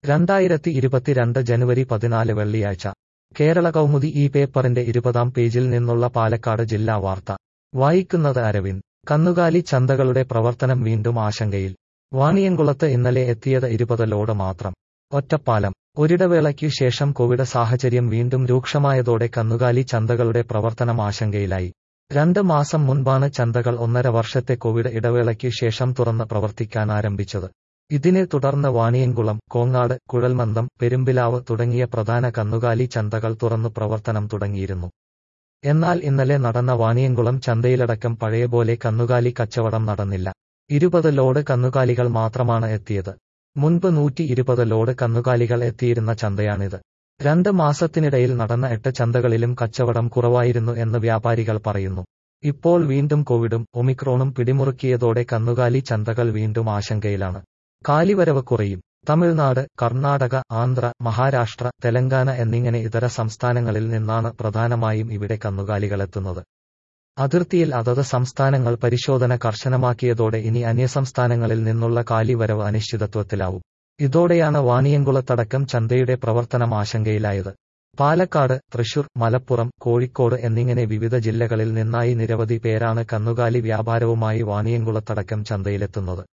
രണ്ടായിരത്തി ഇരുപത്തിരണ്ട് ജനുവരി പതിനാല് വെള്ളിയാഴ്ച കേരള കൗമുദി ഈ പേപ്പറിന്റെ ഇരുപതാം പേജിൽ നിന്നുള്ള പാലക്കാട് ജില്ലാ വാർത്ത വായിക്കുന്നത് അരവിന്ദ് കന്നുകാലി ചന്തകളുടെ പ്രവർത്തനം വീണ്ടും ആശങ്കയിൽ വാണിയംകുളത്ത് ഇന്നലെ എത്തിയത് ഇരുപത് ലോഡ് മാത്രം ഒറ്റപ്പാലം ഒരിടവേളയ്ക്കു ശേഷം കോവിഡ് സാഹചര്യം വീണ്ടും രൂക്ഷമായതോടെ കന്നുകാലി ചന്തകളുടെ പ്രവർത്തനം ആശങ്കയിലായി രണ്ട് മാസം മുൻപാണ് ചന്തകൾ ഒന്നര വർഷത്തെ കോവിഡ് ഇടവേളയ്ക്കു ശേഷം തുറന്ന് പ്രവർത്തിക്കാൻ ആരംഭിച്ചത് ഇതിനെ തുടർന്ന് വാണിയംകുളം കോങ്ങാട് കുഴൽമന്ദം പെരുമ്പിലാവ് തുടങ്ങിയ പ്രധാന കന്നുകാലി ചന്തകൾ തുറന്നു പ്രവർത്തനം തുടങ്ങിയിരുന്നു എന്നാൽ ഇന്നലെ നടന്ന വാണിയംകുളം ചന്തയിലടക്കം പഴയപോലെ കന്നുകാലി കച്ചവടം നടന്നില്ല ഇരുപത് ലോഡ് കന്നുകാലികൾ മാത്രമാണ് എത്തിയത് മുൻപ് നൂറ്റി ഇരുപത് ലോഡ് കന്നുകാലികൾ എത്തിയിരുന്ന ചന്തയാണിത് രണ്ട് മാസത്തിനിടയിൽ നടന്ന എട്ട് ചന്തകളിലും കച്ചവടം കുറവായിരുന്നു എന്ന് വ്യാപാരികൾ പറയുന്നു ഇപ്പോൾ വീണ്ടും കോവിഡും ഒമിക്രോണും പിടിമുറുക്കിയതോടെ കന്നുകാലി ചന്തകൾ വീണ്ടും ആശങ്കയിലാണ് കാലിവരവ് കുറയും തമിഴ്നാട് കർണാടക ആന്ധ്ര മഹാരാഷ്ട്ര തെലങ്കാന എന്നിങ്ങനെ ഇതര സംസ്ഥാനങ്ങളിൽ നിന്നാണ് പ്രധാനമായും ഇവിടെ കന്നുകാലികളെത്തുന്നത് അതിർത്തിയിൽ അതത് സംസ്ഥാനങ്ങൾ പരിശോധന കർശനമാക്കിയതോടെ ഇനി അന്യസംസ്ഥാനങ്ങളിൽ നിന്നുള്ള കാലിവരവ് അനിശ്ചിതത്വത്തിലാവും ഇതോടെയാണ് വാണിയംകുളത്തടക്കം ചന്തയുടെ പ്രവർത്തനം ആശങ്കയിലായത് പാലക്കാട് തൃശൂർ മലപ്പുറം കോഴിക്കോട് എന്നിങ്ങനെ വിവിധ ജില്ലകളിൽ നിന്നായി നിരവധി പേരാണ് കന്നുകാലി വ്യാപാരവുമായി വാണിയംകുളത്തടക്കം ചന്തയിലെത്തുന്നത്